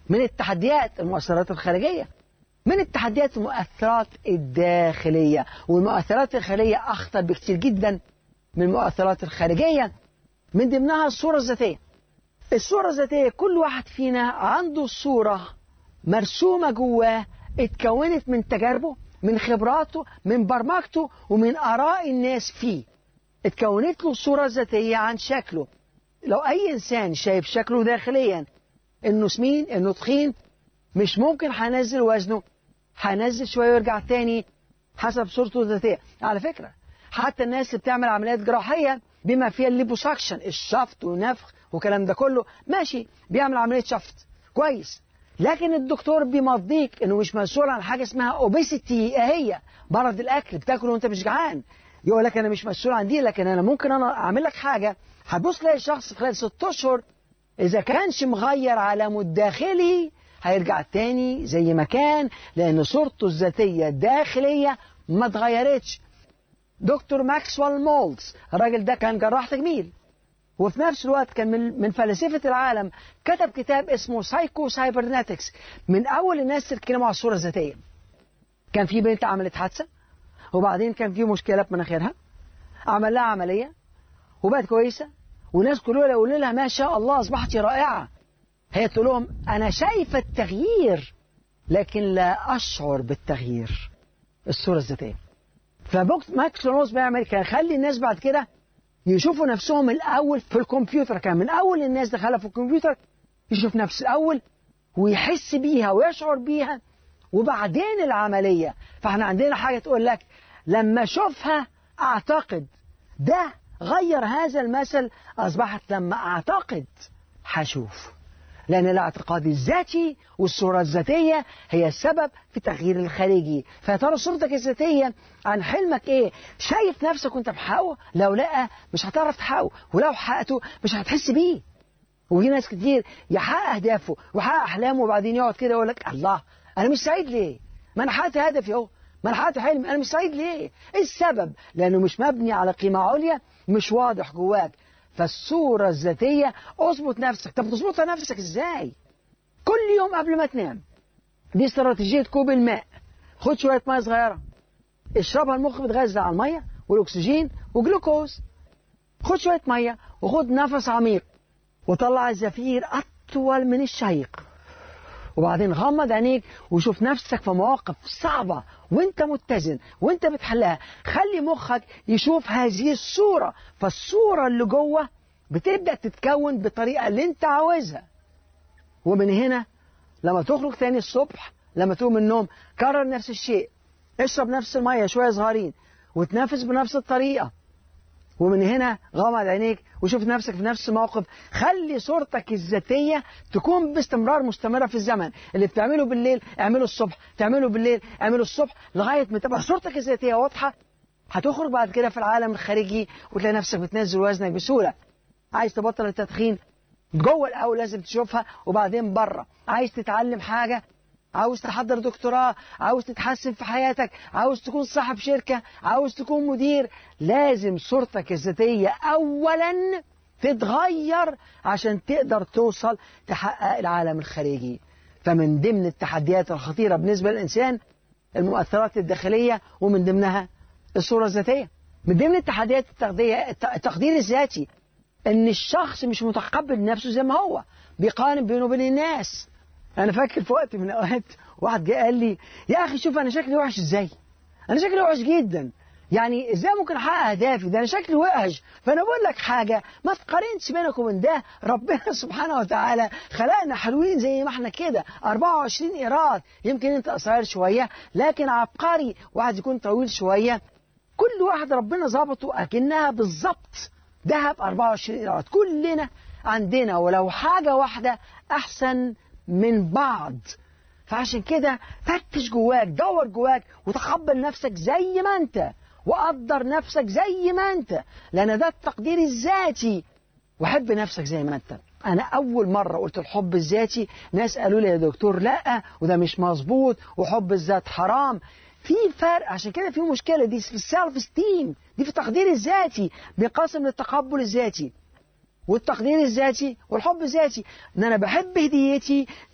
من التحديات المؤثرات الخارجية من التحديات المؤثرات الداخلية والمؤثرات الخارجية أخطر بكثير جدا من المؤثرات الخارجية من ضمنها الصورة الذاتية الصورة الذاتية كل واحد فينا عنده صورة مرسومة جواه اتكونت من تجاربه من خبراته من برمجته ومن آراء الناس فيه اتكونت له صورة ذاتية عن شكله لو أي إنسان شايف شكله داخليا إنه سمين إنه تخين مش ممكن هينزل وزنه هينزل شوية ويرجع تاني حسب صورته الذاتية على فكرة حتى الناس اللي بتعمل عمليات جراحية بما فيها الليبوساكشن الشفط والنفخ والكلام ده كله ماشي بيعمل عملية شفط كويس لكن الدكتور بيمضيك انه مش مسؤول عن حاجه اسمها اوبيسيتي هي مرض الاكل بتاكل وانت مش جعان يقول لك انا مش مسؤول عن دي لكن انا ممكن انا اعمل لك حاجه هتبص تلاقي الشخص خلال ست اشهر اذا كانش مغير علامه الداخلي هيرجع تاني زي ما كان لان صورته الذاتيه الداخليه ما اتغيرتش دكتور ماكسويل مولتز الراجل ده كان جراح تجميل وفي نفس الوقت كان من من فلاسفة العالم كتب كتاب اسمه سايكو سايبرناتكس من أول الناس اللي اتكلموا على الصورة الذاتية كان في بنت عملت حادثة وبعدين كان في مشكلة في مناخيرها عمل لها عملية وبقت كويسة والناس كلها يقولوا لها ما شاء الله أصبحت رائعة هي تقول لهم أنا شايفة التغيير لكن لا أشعر بالتغيير الصورة الذاتية فماكس لونوس بيعمل كان يخلي الناس بعد كده يشوفوا نفسهم الأول في الكمبيوتر كان من أول الناس دخلها في الكمبيوتر يشوف نفسه الأول ويحس بيها ويشعر بيها وبعدين العملية فاحنا عندنا حاجة تقول لك لما أشوفها أعتقد ده غير هذا المثل أصبحت لما أعتقد هشوف لأن الاعتقاد الذاتي والصورة الذاتية هي السبب في التغيير الخارجي فترى صورتك الذاتية عن حلمك إيه شايف نفسك وانت بحقه لو لا مش هتعرف تحققه ولو حققته مش هتحس بيه وفي ناس كتير يحقق أهدافه ويحقق أحلامه وبعدين يقعد كده يقول لك الله أنا مش سعيد ليه ما أنا حققت هدفي أهو ما أنا حققت حلمي أنا مش سعيد ليه إيه السبب لأنه مش مبني على قيمة عليا مش واضح جواك فالصورة الذاتية اظبط نفسك طب تظبطها نفسك ازاي كل يوم قبل ما تنام دي استراتيجية كوب الماء خد شوية مية صغيرة اشربها المخ بتغذى على المية والأكسجين وجلوكوز خد شوية مية وخد نفس عميق وطلع الزفير أطول من الشهيق وبعدين غمض عينيك وشوف نفسك في مواقف صعبة وانت متزن وانت بتحلها خلي مخك يشوف هذه الصورة فالصورة اللي جوه بتبدأ تتكون بالطريقة اللي انت عاوزها ومن هنا لما تخرج تاني الصبح لما تقوم من النوم كرر نفس الشيء اشرب نفس المية شوية صغيرين وتنافس بنفس الطريقة ومن هنا غمض عينيك وشوف نفسك في نفس الموقف خلي صورتك الذاتية تكون باستمرار مستمرة في الزمن اللي بتعمله بالليل اعمله الصبح تعمله بالليل اعمله الصبح لغاية ما تبقى صورتك الذاتية واضحة هتخرج بعد كده في العالم الخارجي وتلاقي نفسك بتنزل وزنك بسهولة عايز تبطل التدخين جوه الأول لازم تشوفها وبعدين بره عايز تتعلم حاجة عاوز تحضر دكتوراه عاوز تتحسن في حياتك عاوز تكون صاحب شركة عاوز تكون مدير لازم صورتك الذاتية أولا تتغير عشان تقدر توصل تحقق العالم الخارجي فمن ضمن التحديات الخطيرة بالنسبة للإنسان المؤثرات الداخلية ومن ضمنها الصورة الذاتية من ضمن التحديات التقدير الذاتي ان الشخص مش متقبل نفسه زي ما هو بيقارن بينه وبين الناس انا فاكر في وقت من الاوقات واحد جه قال لي يا اخي شوف انا شكلي وحش ازاي انا شكلي وحش جدا يعني ازاي ممكن احقق اهدافي ده انا شكلي وحش فانا بقول لك حاجه ما تقارنش بينك وبين ده ربنا سبحانه وتعالى خلقنا حلوين زي ما احنا كده 24 ايراد يمكن انت قصير شويه لكن عبقري واحد يكون طويل شويه كل واحد ربنا ظبطه اكنها بالظبط ذهب 24 ايراد كلنا عندنا ولو حاجه واحده احسن من بعض فعشان كده فتش جواك دور جواك وتقبل نفسك زي ما انت وقدر نفسك زي ما انت لان ده التقدير الذاتي وحب نفسك زي ما انت انا اول مره قلت الحب الذاتي ناس قالوا لي يا دكتور لا وده مش مظبوط وحب الذات حرام في فرق عشان كده في مشكله دي في السيلف ستيم دي في التقدير الذاتي بينقسم للتقبل الذاتي والتقدير الذاتي والحب الذاتي ان انا بحب هديتي